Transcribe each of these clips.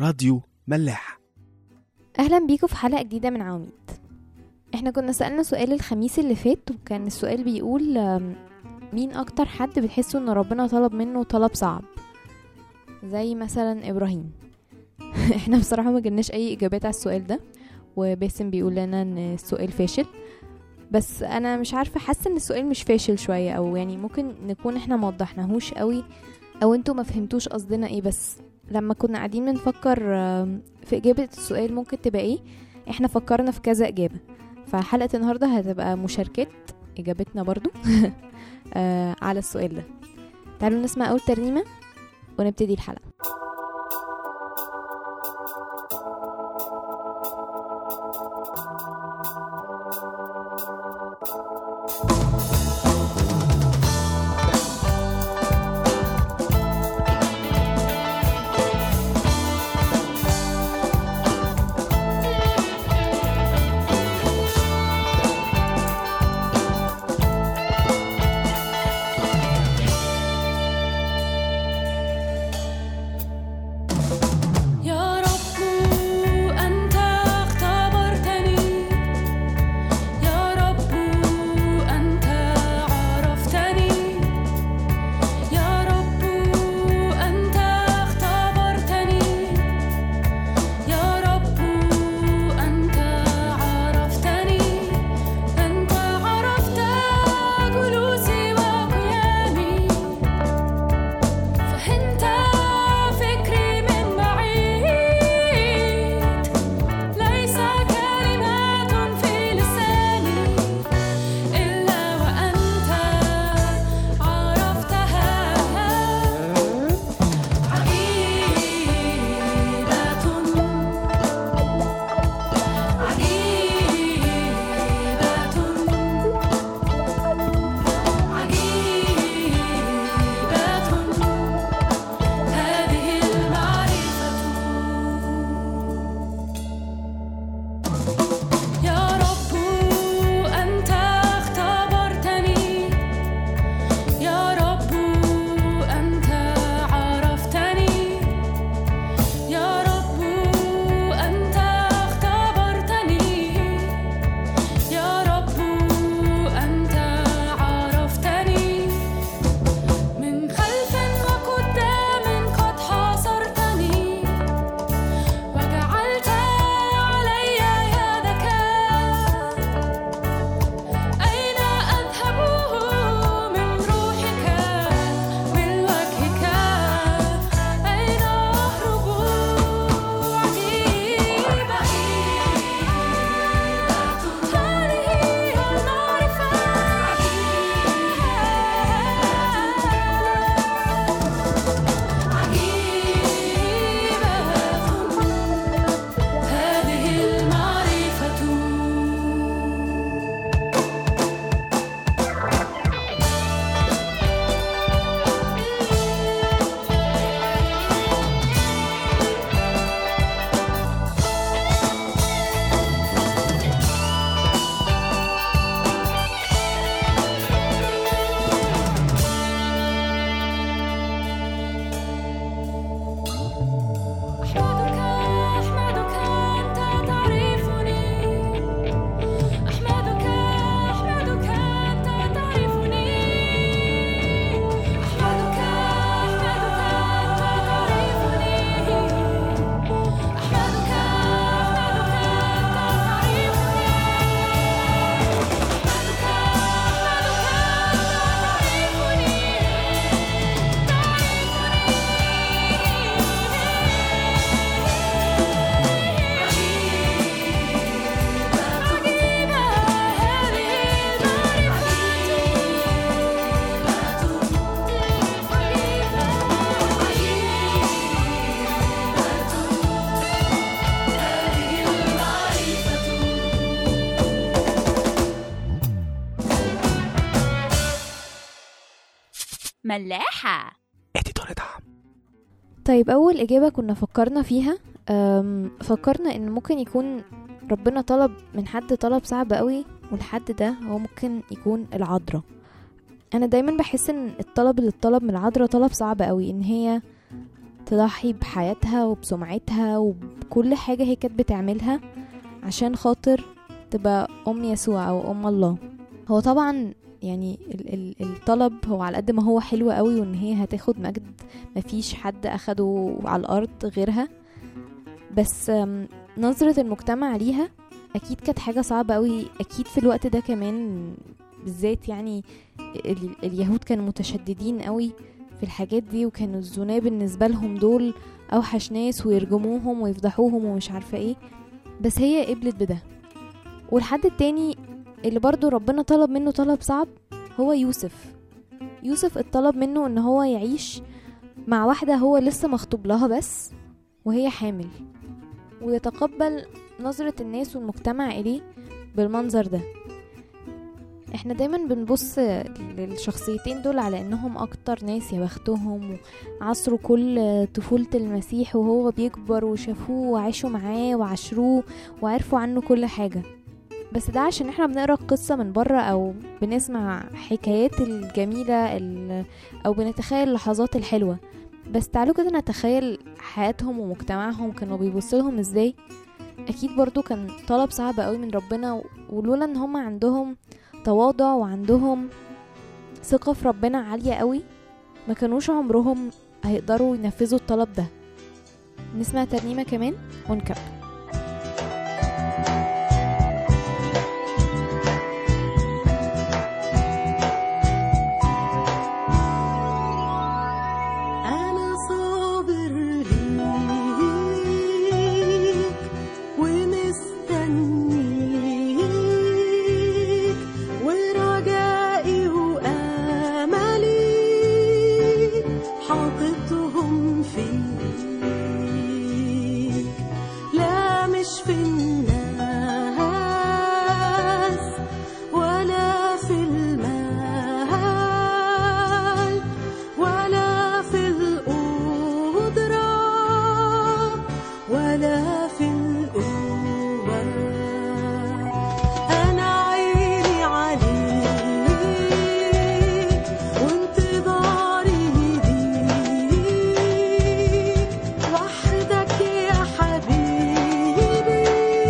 راديو ملاح اهلا بيكم في حلقه جديده من عواميد احنا كنا سالنا سؤال الخميس اللي فات وكان السؤال بيقول آم، مين اكتر حد بتحسوا ان ربنا طلب منه طلب صعب زي مثلا ابراهيم احنا بصراحه ما جبناش اي اجابات على السؤال ده وباسم بيقول لنا ان السؤال فاشل بس انا مش عارفه حاسه ان السؤال مش فاشل شويه او يعني ممكن نكون احنا ما وضحناهوش قوي او انتوا ما فهمتوش قصدنا ايه بس لما كنا قاعدين بنفكر آم، في اجابه السؤال ممكن تبقى ايه احنا فكرنا في كذا اجابه فحلقه النهارده هتبقى مشاركات اجابتنا برضو آه على السؤال ده تعالوا نسمع اول ترنيمه ونبتدي الحلقه يا رب أنت اختبرتني يا رب أنت عرفتني يا رب أنت اختبرتني يا رب أنت عرفتني أنت عرفت جلوسي وقيامي فهمت فكري من بعيد ليس كلمات في لساني إلا وأنت عرفتها عجيبة عجيبة هذه المعرفة يا رب أنت اختبرتني يا رب أنت عرفتني يا رب أنت اختبرتني يا رب أنت عرفتني من خلف وقدام قد حاصرتني وجعلت علي يدك أين أذهب من روحك من وجهك أين أهرب عجيبة هذه المعرفة عجيبة هذه المعرفة أحمدك أحمدك أنت تعرفني أحمدك أحمدك أنت تعرفني أحمدك أحمدك أنت تعرفني أحمدك أحمدك أنت تعرفني أحمدك أحمدك أنت عجيبة هذه ملاحة اديتور دعم طيب اول اجابه كنا فكرنا فيها أم، فكرنا ان ممكن يكون ربنا طلب من حد طلب صعب قوي والحد ده هو ممكن يكون العذراء انا دايما بحس ان الطلب اللي اتطلب من العذراء طلب صعب قوي ان هي تضحي بحياتها وبسمعتها وبكل حاجة هي كانت بتعملها عشان خاطر تبقى أم يسوع أو أم الله هو طبعا يعني ال- ال- الطلب هو على قد ما هو حلو قوي وان هي هتاخد مجد مفيش حد اخده على الارض غيرها بس أم، نظرة المجتمع ليها اكيد كانت حاجة صعبة قوي اكيد في الوقت ده كمان بالذات يعني ال- اليهود كانوا متشددين قوي في الحاجات دي وكانوا الزنا بالنسبة لهم دول اوحش ناس ويرجموهم ويفضحوهم ومش عارفة ايه بس هي قبلت بده والحد التاني اللي برضو ربنا طلب منه طلب صعب هو يوسف يوسف اتطلب منه ان هو يعيش مع واحدة هو لسه مخطوب لها بس وهي حامل ويتقبل نظرة الناس والمجتمع إليه بالمنظر ده احنا دايما بنبص للشخصيتين دول على انهم اكتر ناس يا بختهم عصروا كل طفولة المسيح وهو بيكبر وشافوه وعاشوا معاه وعاشروه وعرفوا عنه كل حاجة بس ده عشان احنا بنقرا القصة من بره او بنسمع حكايات الجميلة ال- او بنتخيل اللحظات الحلوة بس تعالوا كده نتخيل حياتهم ومجتمعهم كانوا بيبصلهم ازاي اكيد برضو كان طلب صعب قوي من ربنا و- ولولا ان هم عندهم تواضع وعندهم ثقة في ربنا عالية قوي ما كانوش عمرهم هيقدروا ينفذوا الطلب ده نسمع ترنيمة كمان ونكمل أنا صابر ليك ومستنيك ورجائي وآملي حاططهم فيك لا مش في الناس ولا في المال ولا في القدرة ولا في القوة أنا عيني عليك وانتظاري ليك وحدك يا حبيبي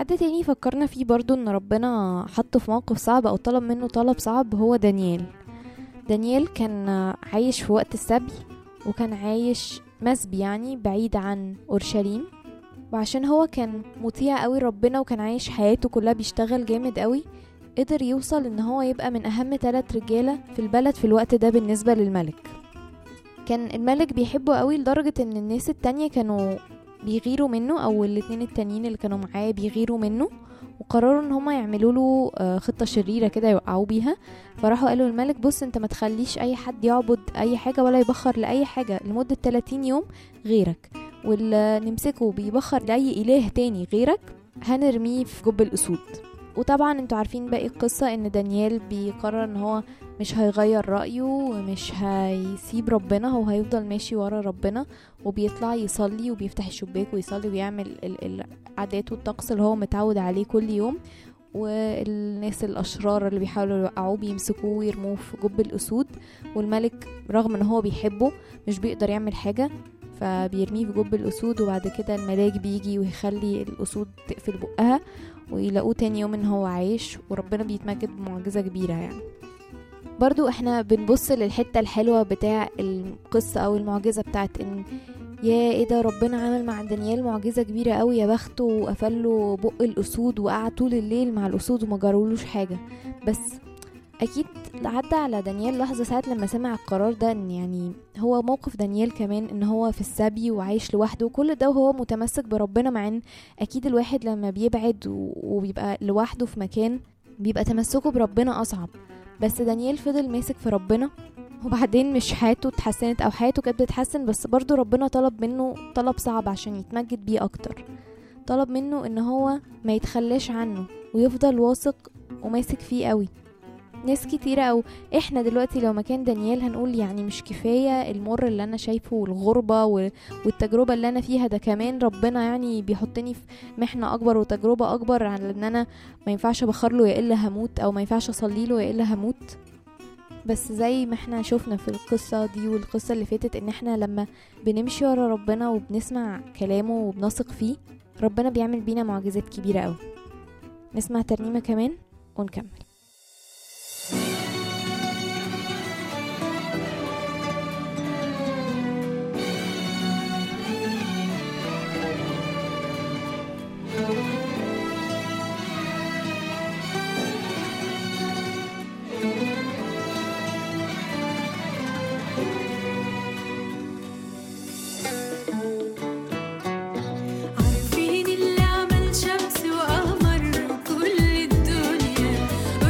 حد تاني فكرنا فيه برضو ان ربنا حطه في موقف صعب او طلب منه طلب صعب هو دانيال دانيال كان عايش في وقت السبي وكان عايش مسبي يعني بعيد عن اورشليم وعشان هو كان مطيع قوي ربنا وكان عايش حياته كلها بيشتغل جامد قوي قدر يوصل ان هو يبقى من اهم ثلاث رجاله في البلد في الوقت ده بالنسبه للملك كان الملك بيحبه قوي لدرجه ان الناس التانية كانوا بيغيروا منه او الاتنين التانيين اللي كانوا معاه بيغيروا منه وقرروا ان هما يعملوا له آه، خطه شريره كده يوقعوه بيها فراحوا قالوا للملك بص انت ما تخليش اي حد يعبد اي حاجه ولا يبخر لاي حاجه لمده 30 يوم غيرك واللي نمسكه بيبخر لاي اله تاني غيرك هنرميه في جب الاسود وطبعا انتوا عارفين باقي القصة ان دانيال بيقرر ان هو مش هيغير رأيه ومش هيسيب ربنا هو هيفضل ماشي ورا ربنا وبيطلع يصلي وبيفتح الشباك ويصلي ويعمل ال- العادات والطقس اللي هو متعود عليه كل يوم والناس الأشرار اللي بيحاولوا يوقعوه بيمسكوه ويرموه في جب الأسود والملك رغم ان هو بيحبه مش بيقدر يعمل حاجة فبيرميه في جب الأسود وبعد كده الملاك بيجي ويخلي الأسود تقفل بقها ويلاقوه تاني يوم ان هو عايش وربنا بيتمجد بمعجزة كبيرة يعني برضو احنا بنبص للحتة الحلوة بتاع القصة او المعجزة بتاعت ان يا ايه ده ربنا عمل مع دانيال معجزة كبيرة قوي يا بخته وقفل له بق الاسود وقعد طول الليل مع الاسود وما جرولوش حاجة بس اكيد عدى على دانيال لحظة ساعة لما سمع القرار ده ان يعني هو موقف دانيال كمان ان هو في السبي وعايش لوحده وكل ده وهو متمسك بربنا مع ان اكيد الواحد لما بيبعد و- وبيبقى لوحده في مكان بيبقى تمسكه بربنا اصعب بس دانيال فضل ماسك في ربنا وبعدين مش حياته اتحسنت او حياته كانت بتتحسن بس برضو ربنا طلب منه طلب صعب عشان يتمجد بيه اكتر طلب منه ان هو ما يتخلاش عنه ويفضل واثق وماسك فيه قوي ناس كتيرة او احنا دلوقتي لو مكان دانيال هنقول يعني مش كفاية المر اللي انا شايفه والغربة وال- والتجربة اللي انا فيها ده كمان ربنا يعني بيحطني في محنة اكبر وتجربة اكبر على ان انا ما ينفعش ابخر له يا الا هموت او ما ينفعش اصلي له يا الا هموت بس زي ما احنا شفنا في القصة دي والقصة اللي فاتت ان احنا لما بنمشي ورا ربنا وبنسمع كلامه وبنثق فيه ربنا بيعمل بينا معجزات كبيرة قوي نسمع ترنيمة كمان ونكمل عارفين اللي عمل شمس وقمر كل الدنيا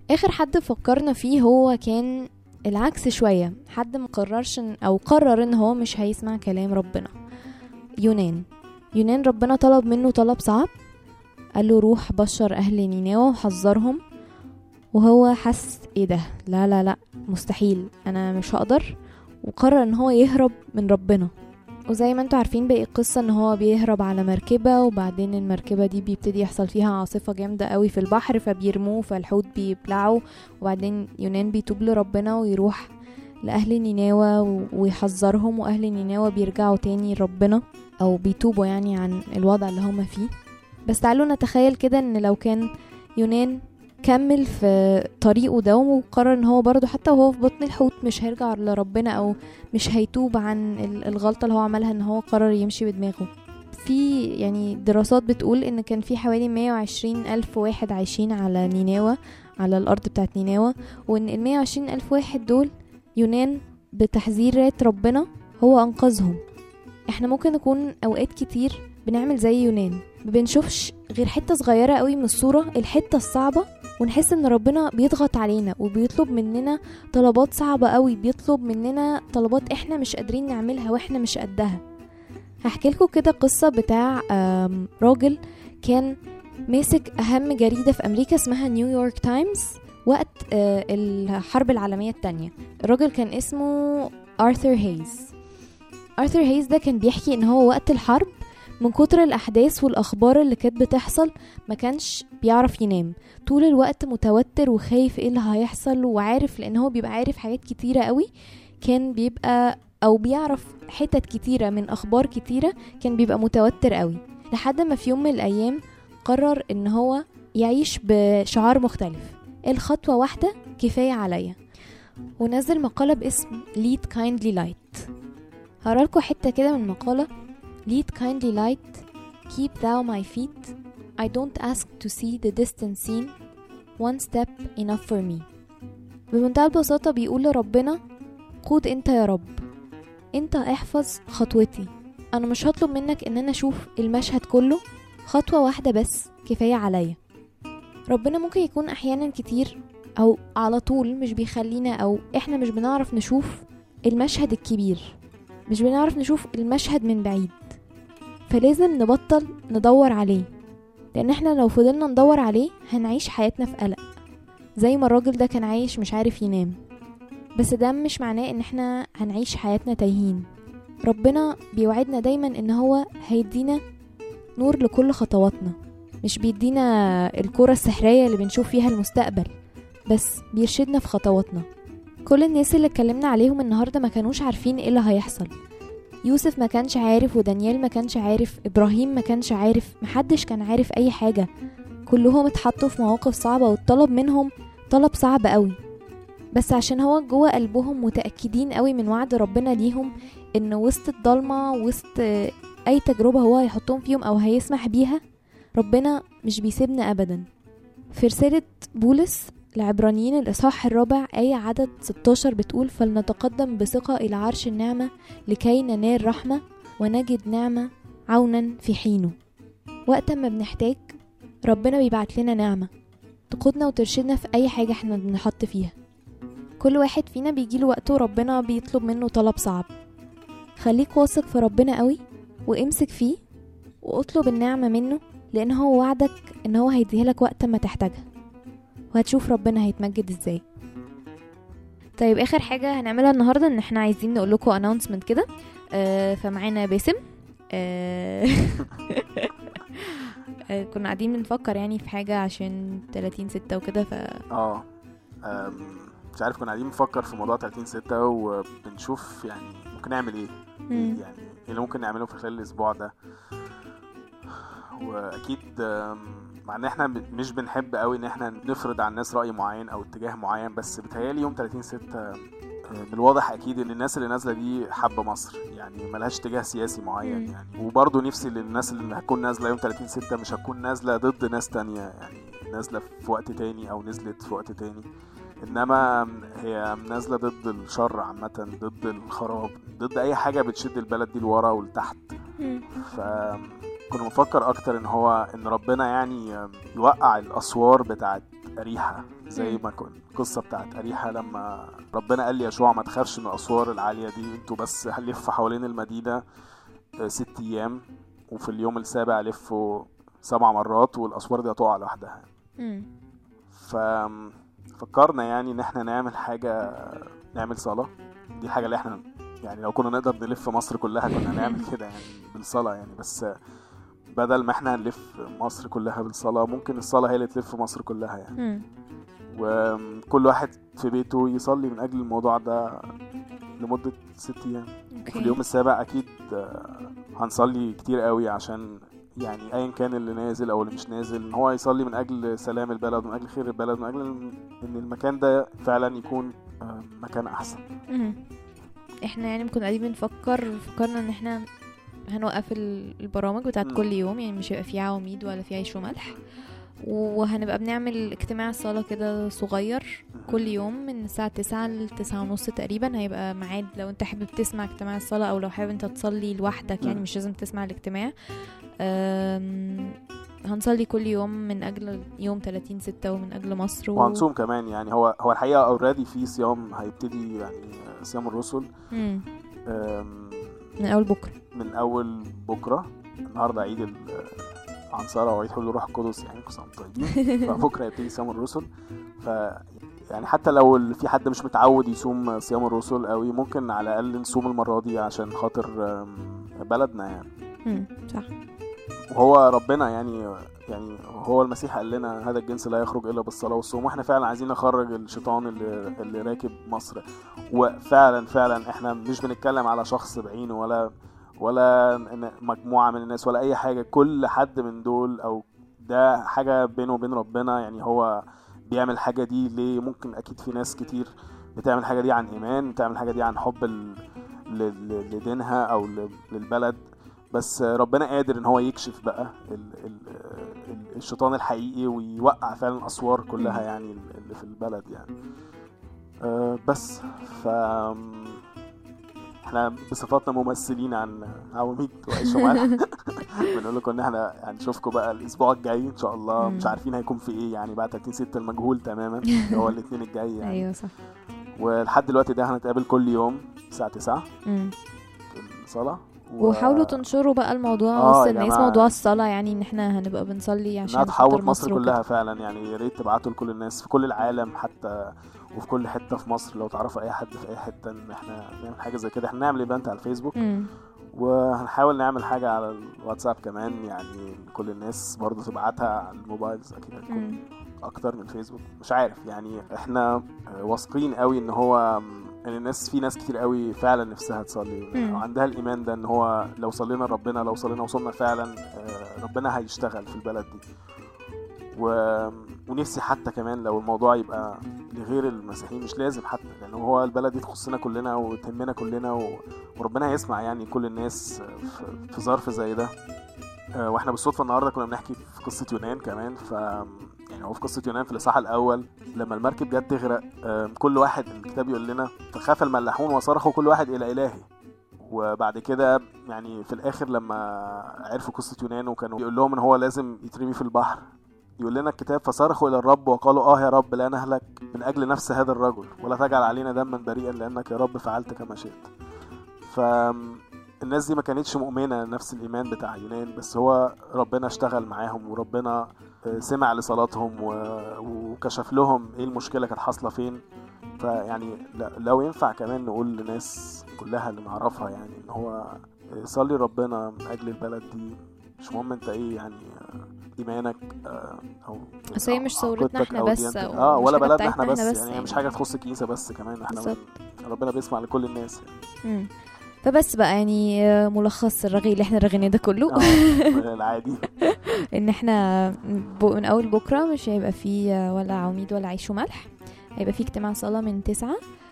اخر حد فكرنا فيه هو كان العكس شوية حد مقررش إن- او قرر ان هو مش هيسمع كلام ربنا يونان يونان ربنا طلب منه طلب صعب قال له روح بشر اهل نينوى وحذرهم وهو حس ايه ده لا لا لا مستحيل انا مش هقدر وقرر ان هو يهرب من ربنا وزي ما انتوا عارفين باقي القصة ان هو بيهرب على مركبة وبعدين المركبة دي بيبتدي يحصل فيها عاصفة جامدة قوي في البحر فبيرموه فالحوت بيبلعه وبعدين يونان بيتوب لربنا ويروح لأهل نينوى و- ويحذرهم وأهل نينوى بيرجعوا تاني لربنا أو بيتوبوا يعني عن الوضع اللي هما فيه بس تعالوا نتخيل كده ان لو كان يونان كمل في طريقه ده وقرر ان هو برضه حتى وهو في بطن الحوت مش هيرجع لربنا او مش هيتوب عن ال- الغلطة اللي هو عملها ان هو قرر يمشي بدماغه في يعني دراسات بتقول ان كان في حوالي 120 الف واحد عايشين على نينوى على الارض بتاعت نينوى وان ال 120 الف واحد دول يونان بتحذيرات ربنا هو انقذهم احنا ممكن نكون اوقات كتير بنعمل زي يونان ما بنشوفش غير حتة صغيرة قوي من الصورة الحتة الصعبة ونحس ان ربنا بيضغط علينا وبيطلب مننا طلبات صعبة قوي بيطلب مننا طلبات احنا مش قادرين نعملها واحنا مش قدها هحكي لكم كده قصة بتاع آم، راجل كان ماسك أهم جريدة في أمريكا اسمها نيويورك تايمز وقت آه، الحرب العالمية التانية الراجل كان اسمه آرثر هيز آرثر هيز ده كان بيحكي إن هو وقت الحرب من كتر الأحداث والأخبار اللي كانت بتحصل ما كانش بيعرف ينام طول الوقت متوتر وخايف ايه اللي هيحصل وعارف لأن هو بيبقى عارف حاجات كتيرة قوي كان بيبقى أو بيعرف حتت كتيرة من أخبار كتيرة كان بيبقى متوتر قوي لحد ما في يوم من الأيام قرر إن هو يعيش بشعار مختلف الخطوة واحدة كفاية عليا ونزل مقالة باسم Lead Kindly Light هقرالكوا حتة كده من المقالة Lead kindly light Keep thou my feet I don't ask to see the distant scene One step enough for me بمنتهى البساطة بيقول لربنا قود انت يا رب انت احفظ خطوتي انا مش هطلب منك ان انا اشوف المشهد كله خطوة واحدة بس كفاية عليا ربنا ممكن يكون احيانا كتير او على طول مش بيخلينا او احنا مش بنعرف نشوف المشهد الكبير مش بنعرف نشوف المشهد من بعيد فلازم نبطل ندور عليه لان احنا لو فضلنا ندور عليه هنعيش حياتنا في قلق زي ما الراجل ده كان عايش مش عارف ينام بس ده مش معناه ان احنا هنعيش حياتنا تايهين ربنا بيوعدنا دايما ان هو هيدينا نور لكل خطواتنا مش بيدينا الكرة السحرية اللي بنشوف فيها المستقبل بس بيرشدنا في خطواتنا كل الناس اللي اتكلمنا عليهم النهاردة ما كانوش عارفين ايه اللي هيحصل يوسف ما كانش عارف ودانيال ما كانش عارف ابراهيم ما كانش عارف محدش كان عارف اي حاجة كلهم اتحطوا في مواقف صعبة والطلب منهم طلب صعب قوي بس عشان هو جوه قلبهم متأكدين قوي من وعد ربنا ليهم ان وسط الضلمة وسط اي تجربة هو هيحطهم فيهم او هيسمح بيها ربنا مش بيسيبنا ابدا في رسالة بولس العبرانيين الإصحاح الرابع آية عدد 16 بتقول فلنتقدم بثقة إلى عرش النعمة لكي ننال رحمة ونجد نعمة عونا في حينه وقت ما بنحتاج ربنا بيبعت لنا نعمة تقودنا وترشدنا في أي حاجة احنا بنحط فيها كل واحد فينا بيجيله وقته وربنا بيطلب منه طلب صعب خليك واثق في ربنا قوي وامسك فيه واطلب النعمة منه لأن هو وعدك إن هو هيديها لك وقت ما تحتاجها وهتشوف ربنا هيتمجد ازاي طيب اخر حاجه هنعملها النهارده ان احنا عايزين نقول لكم اناونسمنت كده آه فمعانا باسم آه آه، كنا قاعدين بنفكر يعني في حاجه عشان 30 ستة وكده ف اه أم، مش عارف كنا قاعدين بنفكر في موضوع 30 6 وبنشوف يعني ممكن نعمل ايه مم. إيه يعني ايه اللي ممكن نعمله في خلال الاسبوع ده واكيد أم، مع ان احنا ب- مش بنحب قوي ان احنا نفرض على الناس راي معين او اتجاه معين بس بتهيالي يوم 30 6 من الواضح اكيد ان الناس اللي نازله دي حابه مصر يعني ملهاش اتجاه سياسي معين مم. يعني وبرضه نفسي للناس اللي هتكون نازله يوم 30 6 مش هتكون نازله ضد ناس تانية يعني نازله في وقت تاني او نزلت في وقت تاني انما هي نازله ضد الشر عامه ضد الخراب ضد اي حاجه بتشد البلد دي لورا ولتحت مم. فكنا بنفكر اكتر ان هو ان ربنا يعني يوقع الاسوار بتاعت أريحة زي مم. ما كنت القصة بتاعت أريحة لما ربنا قال لي يشوع ما تخافش من الأسوار العالية دي انتوا بس هنلف حوالين المدينة آه، ست أيام وفي اليوم السابع لفوا سبع مرات والأسوار دي هتقع لوحدها مم. ففكرنا يعني ان احنا نعمل حاجة نعمل صلاة دي الحاجة اللي احنا يعني لو كنا نقدر نلف مصر كلها كنا هنعمل كده يعني بالصلاة يعني بس بدل ما احنا هنلف مصر كلها بالصلاة ممكن الصلاة هي اللي تلف مصر كلها يعني مم. وكل واحد في بيته يصلي من اجل الموضوع ده لمدة ست ايام في اوكي اليوم السابع اكيد آه، هنصلي كتير قوي عشان يعني ايا كان اللي نازل او اللي مش نازل ان هو يصلي من اجل سلام البلد ومن اجل خير البلد ومن اجل ان المكان ده فعلا يكون آه، مكان احسن مم. احنا يعني كنا قاعدين بنفكر فكرنا ان احنا هنوقف ال- البرامج بتاعت مم. كل يوم يعني مش هيبقى فيه عواميد ولا فيه عيش وملح وهنبقى بنعمل اجتماع صلاة كده صغير كل يوم من الساعة تسعة لتسعة ونص تقريبا هيبقى ميعاد لو انت حابب تسمع اجتماع الصلاة او لو حابب انت تصلي لوحدك يعني مم. مش لازم تسمع الاجتماع أم، هنصلي كل يوم من اجل يوم 30 ستة ومن اجل مصر و... وهنصوم كمان يعني هو هو الحقيقه اوريدي في صيام هيبتدي يعني آه، صيام الرسل مم. آم، من اول بكرة من اول بكره النهارده عيد ال- عنصرة وعيد حلول الروح القدس يعني كل سنه وانتم طيبين فبكره يبتدي صيام الرسل ف يعني حتى لو ال- في حد مش متعود يصوم صيام الرسل قوي ممكن على الاقل نصوم المره دي عشان خاطر آم، بلدنا يعني مم. صح وهو ربنا يعني يعني هو المسيح قال لنا هذا الجنس لا يخرج الا بالصلاه والصوم واحنا فعلا عايزين نخرج الشيطان اللي اللي راكب مصر وفعلا فعلا احنا مش بنتكلم على شخص بعينه ولا ولا إن- مجموعه من الناس ولا اي حاجه كل حد من دول او ده حاجه بينه وبين ربنا يعني هو بيعمل الحاجه دي ليه ممكن اكيد في ناس كتير بتعمل الحاجه دي عن ايمان بتعمل الحاجه دي عن حب ال- ل- ل- لدينها او ل- للبلد بس ربنا قادر ان هو يكشف بقى ال ال ال الشيطان الحقيقي ويوقع فعلا الاسوار كلها يعني اللي في البلد يعني أه بس ف احنا بصفاتنا ممثلين عن عواميد وعيش وملح بنقول لكم ان احنا هنشوفكم بقى الاسبوع الجاي ان شاء الله مم. مش عارفين هيكون في ايه يعني بعد 30 6 المجهول تماما اللي هو الاثنين الجاي يعني ايوه صح ولحد دلوقتي ده هنتقابل كل يوم الساعه 9 مم. في الصلاه و- وحاولوا تنشروا بقى الموضوع آه وسط يا الناس جماعة. موضوع الصلاة يعني ان احنا هنبقى بنصلي عشان انها خاطر تحوط مصر وكده. كلها فعلا يعني يا ريت تبعتوا لكل الناس في كل العالم حتى وفي كل حته في مصر لو تعرفوا اي حد في اي حته ان احنا نعمل حاجه زي كده احنا نعمل ايفنت على الفيسبوك مم. وهنحاول نعمل حاجه على الواتساب كمان يعني كل الناس برضو تبعتها على الموبايلز اكيد هتكون مم. اكتر من الفيسبوك مش عارف يعني احنا آه، واثقين قوي ان هو ان الناس في ناس كتير قوي فعلا نفسها تصلي مم. وعندها الايمان ده ان هو لو صلينا ربنا لو صلينا وصلنا فعلا آه، ربنا هيشتغل في البلد دي و... ونفسي حتى كمان لو الموضوع يبقى لغير المسيحيين مش لازم حتى لان هو البلد دي تخصنا كلنا وتهمنا كلنا و... وربنا يسمع يعني كل الناس في, في ظرف زي ده آه، واحنا بالصدفه النهارده كنا بنحكي في قصه يونان كمان ف يعني هو في قصه يونان في الاصحاح الاول لما المركب جت تغرق آه، كل واحد الكتاب يقول لنا فخاف الملاحون وصرخوا كل واحد الى الهه وبعد كده يعني في الاخر لما عرفوا قصه يونان وكانوا بيقول لهم ان هو لازم يترمي في البحر يقول لنا الكتاب فصرخوا الى الرب وقالوا اه يا رب لا نهلك من اجل نفس هذا الرجل ولا تجعل علينا دما بريئا لانك يا رب فعلت كما شئت فالناس دي ما كانتش مؤمنه نفس الايمان بتاع يونان بس هو ربنا اشتغل معاهم وربنا آه، سمع لصلاتهم و- وكشف لهم ايه المشكله كانت حاصله فين فيعني ل- لو ينفع كمان نقول للناس كلها اللي نعرفها يعني ان هو آه، صلي ربنا من اجل البلد دي مش مهم انت ايه يعني آه، ايمانك آه، او أصل هي مش ثورتنا عقيدتك احنا أو بس ديانتك. أو اه مش ولا حاجة بلدنا احنا بتاعتنا بس, احنا بس يعني, يعني. مش حاجه تخص الكنيسه بس كمان احنا بالظبط. ربنا بيسمع لكل الناس يعني. مم. فبس بقى يعني آه، ملخص الرغي اللي احنا رغيناه ده كله اه العادي ان احنا ب- من اول بكره مش هيبقى فيه آه، ولا عواميد ولا عيش وملح هيبقى فيه اجتماع صلاه من تسعة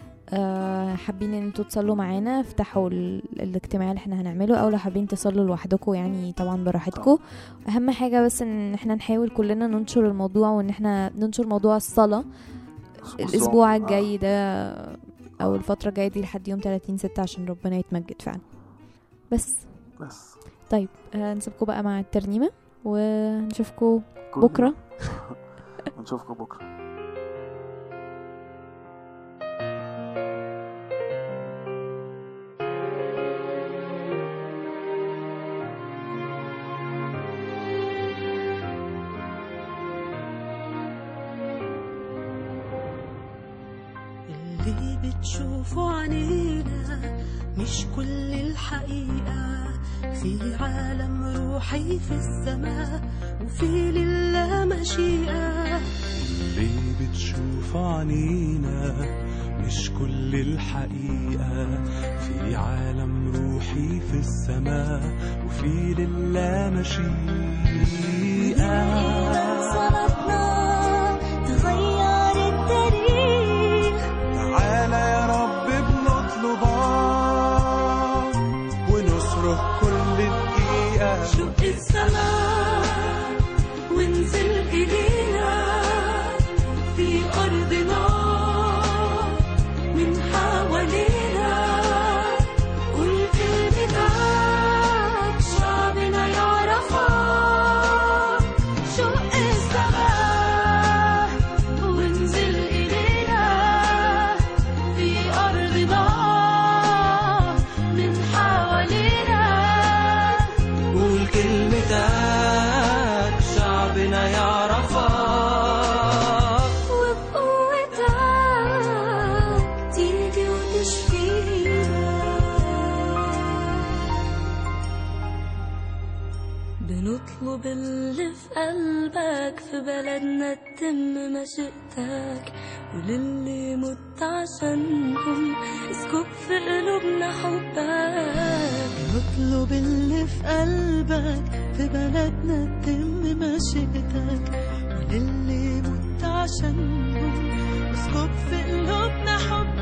آه، حابين ان انتوا تصلوا معانا افتحوا ال- الاجتماع اللي احنا هنعمله او لو حابين تصلوا لوحدكم يعني طبعا براحتكم اهم حاجه بس ان احنا نحاول كلنا ننشر الموضوع وان احنا ننشر موضوع الصلاه الاسبوع آه. الجاي ده او الفتره الجايه دي لحد يوم 30 6 عشان ربنا يتمجد فعلا بس بس طيب آه، نسيبكم بقى مع الترنيمه ونشوفكم كل- بكره ان ونشوفكم بكره اللي بتشوفه عنينا مش كل الحقيقة في عالم روحي في السماء وفي لله مشيئة اللي بتشوف عنينا مش كل الحقيقة في عالم روحي في السماء وفي لله مشيئة صلاتنا تغير التاريخ تعالى يا رب بنطلبك ونصرخ كل دقيقة شق السماء وانزل إلينا في أرضنا من حوالينا قول كلمتك شعبنا يعرفك شق السماء وانزل إلينا في أرضنا من حوالينا قول كلمتك شعبنا يعرفك وبقوتك تيجي وتشفينا بنطلب اللي في قلبك في بلدنا تتم مشيئتك وللي مت عشانهم اسكب في قلوبنا حبك بنطلب اللي في قلبك في بلدنا تتم مشيئتك وللي مت عشانهم اسكب في قلوبنا حبك